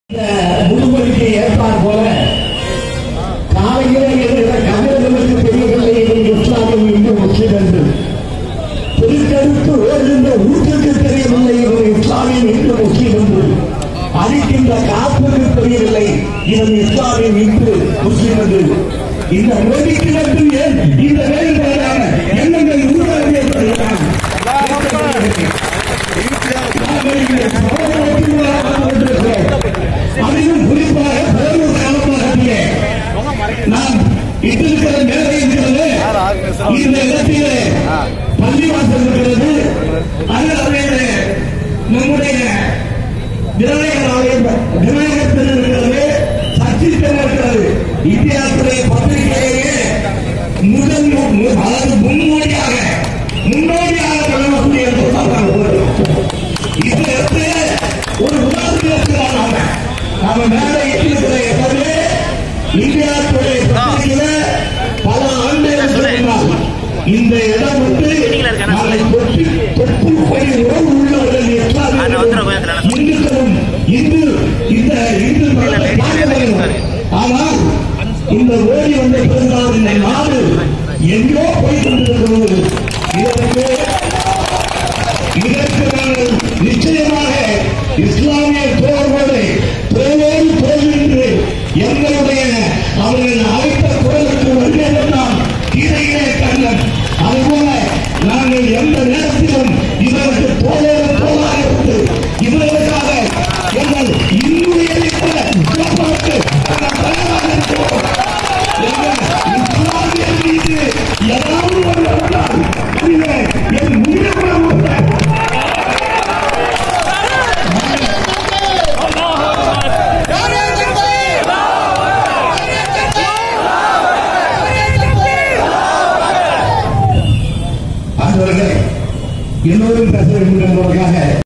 இந்த முதுமொழிக்கு ஏற்பார் போல காலையிலே எழுகிற கவிர்களுக்கு தெரியவில்லை என்று இஸ்லாமில் இன்று முஸ்லிம் என்று திருக்கருத்து ஓடுகின்ற ஊற்றுக்கு தெரியவில்லை இவர் இஸ்லாமியம் இன்று முஸ்லிம் என்று அளிக்கின்ற காப்புக்கு தெரியவில்லை இவன் இஸ்லாமியம் இன்று முஸ்லிம் என்று இந்த மோதிக்கு மட்டும் ஏன் இந்த வேறுபாடான எண்ணங்கள் உருவாகி ஏற்படுகிறான் அதிலும் குறிப்பாக பேரூர் காலமாகத்திலே நாம் இட்டிருக்கிற மேலே இருக்கிறது இந்த இடத்திலே பள்ளிவாசல் இருக்கிறது அது அவையிலே நம்முடைய விநாயகர் ஆலயம் விநாயகத்தில் இருக்கிறது சர்ச்சில் இருக்கிறது இந்தியாவுடைய பத்திரிகையிலேயே முதல் மு- மு- அதாவது முன்னோடியாக முன்னோடியாக சொல்லக்கூடிய இந்த இடத்துல ஒரு உதாரணத்துக்கு நாம நாம மேல இருக்கிற எப்பவுமே இந்தியாவுடைய பத்திரிகையில பல ஆண்டுகள் சொன்னால் இந்த இடம் வந்து நாளை தொற்று தொற்று போய் உறவு உள்ளவர்கள் எல்லாம் இந்துக்களும் இந்து இந்த இந்து மதத்தை பார்க்க வேண்டும் ஆனால் இந்த ஓடி வந்த பிறந்தால் இந்த நாடு எங்கோ போய் கொண்டிருக்கிறது இதற்கு இதற்கு நாங்கள் நிச்சயமாக இஸ்லாமிய தோழர்களை தோளோடு தோல் என்று எங்களுடைய அவர்கள் அழைத்த குரலுக்கு வருகிறதெல்லாம் கீழையிலே கண்ணன் அதுபோல நாங்கள் எந்த நேரத்திலும் இவருக்கு தோளோடு தோளாக இருந்து இவர்களுக்காக எங்கள் இன்னுடைய சிறப்பாக நாங்கள் தயாராக இருக்கிறோம் எங்கள் இஸ்லாமியர் மீது ஏதாவது ஒன்று வந்தால் அதிலே என் உயிரை உள்ள ஆண்டவர்களே எல்லோரும் பேச வேண்டும் என்பதற்காக